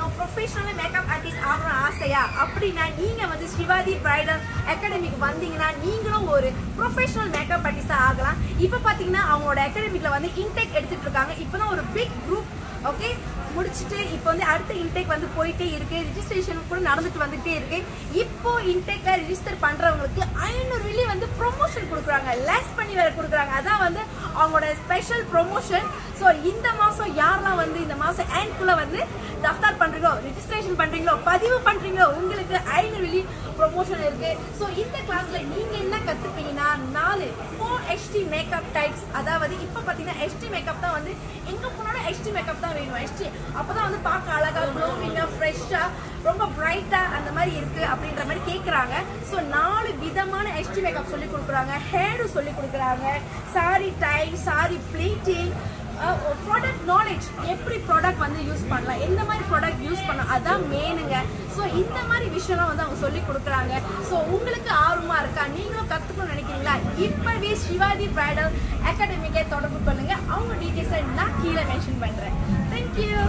professional makeup artist ஆகணும் ஆசையா அப்படின்னா நீங்க வந்து சிவாதி பிரைடல் அகாடமிக்கு வந்தீங்கன்னா நீங்களும் ஒரு ப்ரொஃபஷனல் மேக்கப் ஆர்டிஸ்டா ஆகலாம் இப்போ பாத்தீங்கன்னா அவங்களோட அகாடமிக்ல வந்து இன்டேக் எடுத்துட்டு இருக்காங்க இப்போதான் ஒரு பிக் குரூப் ஓகே முடிச்சுட்டு இப்போ வந்து அடுத்த இன்டேக் வந்து போயிட்டே இருக்கு ரிஜிஸ்ட்ரேஷன் கூட நடந்துட்டு வந்துட்டே இருக்கு இப்போ இன்டேக்ல ரிஜிஸ்டர் பண்றவங்களுக்கு ஐநூறு வெள்ளி வந்து ப்ரொமோஷன் கொடுக்குறாங்க லெஸ் பண்ணி வேற கொடுக்குறாங்க அதான் வந்து அவங்களோட ஸ்பெஷல் ப்ரொமோஷன் ஸோ இந்த மாசம் யாரெல்லாம் வந்து இந்த மாசம் எண்ட்குள்ள வந்து தஃப்தார் பண்றீங்களோ ரிஜிஸ்ட்ரேஷன் பண்றீங்களோ பதிவு பண்றீங்களோ உங்களுக்கு ஐநூறு வெள்ளி ப்ரொமோஷன் இருக்கு ஸோ இந்த கிளாஸ்ல நீங்க என்ன கத்துப்பீங்கன்னா நாலு ஃபோர் ஹெச்டி மேக்கப் டைப்ஸ் அதாவது இப்போ பார்த்தீங்கன்னா ஹெச்டி மேக்கப் தான் வந்து எங்க போனாலும் ஹெச்டி மேக்கப் தான் வேணும் ஹெச்டி அப்பதான் வந்து பார்க்க அழகா க்ளோவிங்கா ஃப்ரெஷ்ஷா ரொம்ப பிரைட்டா அந்த மாதிரி இருக்கு அப்படின்ற மாதிரி கேக்குறாங்க ஸோ நாலு விதமான ஹெச்டி மேக்கப் சொல்லி கொடுக்குறாங்க ஹேரும் சொல்லி கொடுக்குறாங்க sari time sari pleating product knowledge எப்படி ப்ராடக்ட் வந்து யூஸ் பண்ணலாம் எந்த மாதிரி ப்ராடக்ட் யூஸ் பண்ணலாம் அதான் மெயினுங்க ஸோ இந்த மாதிரி விஷயம்லாம் வந்து அவங்க சொல்லி கொடுக்குறாங்க ஸோ உங்களுக்கு ஆர்வமா இருக்கா நீங்களும் கற்றுக்கணும்னு நினைக்கிறீங்களா இப்பவே சிவாஜி பிரைடல் அகாடமிக்கே தொடர்பு பண்ணுங்க அவங்க டீட்டெயில்ஸை நான் கீழே மென்ஷன் பண்றேன் தேங்க்யூ